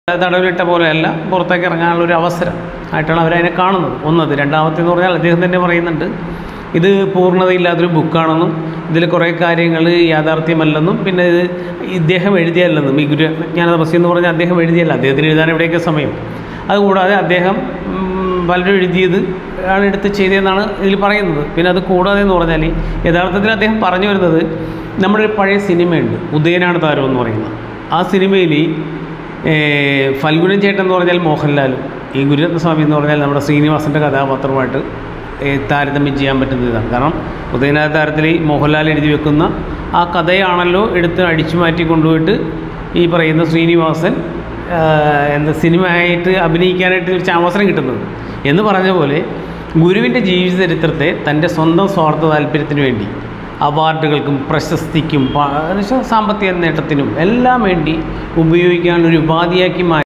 തടവിലിട്ട പോലെയല്ല പുറത്തേക്ക് ഇറങ്ങാനുള്ള ഒരു അവസരം ആയിട്ടാണ് അവരതിനെ കാണുന്നത് ഒന്നത് രണ്ടാമത്തേന്ന് പറഞ്ഞാൽ അദ്ദേഹം തന്നെ പറയുന്നുണ്ട് ഇത് പൂർണ്ണതയില്ലാത്തൊരു ബുക്കാണെന്നും ഇതിൽ കുറേ കാര്യങ്ങൾ യാഥാർത്ഥ്യമല്ലെന്നും പിന്നെ ഇത് ഇദ്ദേഹം എഴുതിയല്ലെന്നും ഈ ഗുരു ജ്ഞാനതപസ്യ എന്ന് പറഞ്ഞാൽ അദ്ദേഹം എഴുതിയല്ല അദ്ദേഹത്തിന് എഴുതാൻ എവിടെയൊക്കെ സമയം അതുകൂടാതെ അദ്ദേഹം ഉം, പലരും എഴുതിയത് ആണ് എടുത്ത് ചെയ്തതെന്നാണ് ഇതിൽ പറയുന്നത് പിന്നെ അത് കൂടാതെ എന്ന് പറഞ്ഞാൽ യഥാർത്ഥത്തിൽ അദ്ദേഹം പറഞ്ഞു വരുന്നത് നമ്മുടെ ഒരു പഴയ സിനിമയുണ്ട് ഉദയനാണ് താരം എന്ന് പറയുന്നത് ആ സിനിമയിൽ ഫൽഗുനൻ ചേട്ടൻ എന്ന് പറഞ്ഞാൽ മോഹൻലാലും ഈ ഗുരുരത്നസ്വാമി എന്ന് പറഞ്ഞാൽ നമ്മുടെ ശ്രീനിവാസൻ്റെ കഥാപാത്രമായിട്ട് ഏ, താരതമ്യം ചെയ്യാൻ പറ്റുന്ന ഇതാണ് കാരണം ഉദയനാഥ താരത്തിൽ ഈ മോഹൻലാൽ എഴുതി വെക്കുന്ന ആ കഥയാണല്ലോ എടുത്ത് അടിച്ചു മാറ്റി കൊണ്ടുപോയിട്ട് ഈ പറയുന്ന ശ്രീനിവാസൻ ആ, എന്താ സിനിമയായിട്ട് അഭിനയിക്കാനായിട്ട് ഒരു അവസരം കിട്ടുന്നത് എന്ന് പറഞ്ഞ പോലെ ഗുരുവിൻ്റെ ജീവിത ചരിത്രത്തെ തൻ്റെ സ്വന്തം സ്വാർത്ഥ താല്പര്യത്തിന് വേണ്ടി അവാർഡുകൾക്കും പ്രശസ്തിക്കും പ- എന്നുവെച്ചാൽ സാമ്പത്തിക നേട്ടത്തിനും എല്ലാം വേണ്ടി ഉപയോഗിക്കാനൊരു ഉപാധിയാക്കി മാറ്റി